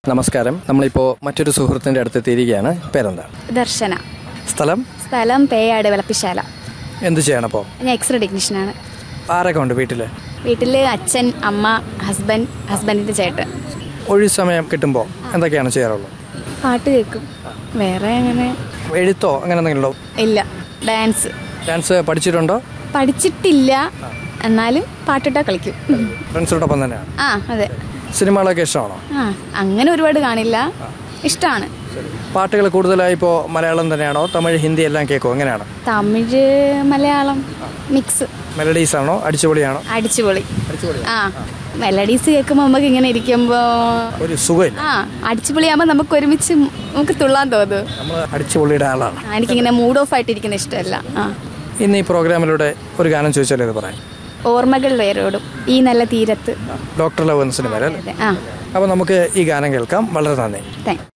നമസ്കാരം നമ്മളിപ്പോൾ മറ്റൊരു സുഹൃത്തിൻ്റെ അടുത്ത് എത്തിയിരിക്കുകയാണ് പേരെന്താണ് ദർശന സ്ഥലം സ്ഥലം പേയാട് വിളപ്പിശാല എന്ത് ചെയ്യണം അപ്പോൾ ഞാൻ എക്സ്റേ ടെക്നീഷ്യനാണ് ആരൊക്കെ ഉണ്ട് വീട്ടിൽ വീട്ടിൽ അച്ഛൻ അമ്മ ഹസ്ബൻഡ് ഹസ്ബൻഡിൻ്റെ ചേട്ടൻ ഒഴിവ് സമയം കിട്ടുമ്പോൾ എന്തൊക്കെയാണ് ചെയ്യാറുള്ളത് പാട്ട് കേൾക്കും വേറെ അങ്ങനെ എഴുത്തോ അങ്ങനെ എന്തെങ്കിലും ഉണ്ടോ ഇല്ല ഡാൻസ് ഡാൻസ് പഠിച്ചിട്ടുണ്ടോ പഠിച്ചിട്ടില്ല എന്നാലും പാട്ടിട്ടാ കളിക്കും ഉം. ഫ്രണ്ട്സിനോടൊപ്പം തന്നെയാണ് ആ അതെ സിനിമകളൊക്കെ ഇഷ്ടമാണോ ആ അങ്ങനെ ഒരുപാട് കാണില്ല ഇഷ്ടമാണ് പാട്ടുകൾ കൂടുതലായി ഇപ്പോൾ മലയാളം തന്നെയാണോ തമിഴ് ഹിന്ദി എല്ലാം കേൾക്കും എങ്ങനെയാണ് തമിഴ് മലയാളം മിക്സ് മെലഡീസ് ആണോ അടിച്ചുപൊളിയാണോ അടിച്ചുപൊളി ആ മെലഡീസ് കേൾക്കുമ്പോൾ നമുക്ക് ഇങ്ങനെ ഇരിക്കുമ്പോൾ ഒരു സുഖമില്ല ആ അടിച്ചുപൊളിയാകുമ്പോൾ നമുക്ക് ഒരുമിച്ച് നമുക്ക് തുള്ളാൻ തോന്നും നമ്മൾ അടിച്ചുപൊളിയുടെ ആളാണ് ആ, എനിക്കിങ്ങനെ മൂഡ് ഓഫ് ആയിട്ടിരിക്കുന്ന ഇഷ്ടമല്ല ആ ഇന്ന് ഈ പ്രോഗ്രാമിലൂടെ ഒരു ഗാനം ചോദിച്ചാൽ ഇത് പറയാം ഓർമ്മകൾ വേരോടും ഈ നല്ല തീരത്ത് ഡോക്ടർ ലവ് എന്ന സിനിമയിൽ അല്ലേ അതെ ആ അപ്പോൾ നമുക്ക് ഈ ഗാനം കേൾക്കാം വളരെ നന്ദി താങ്ക്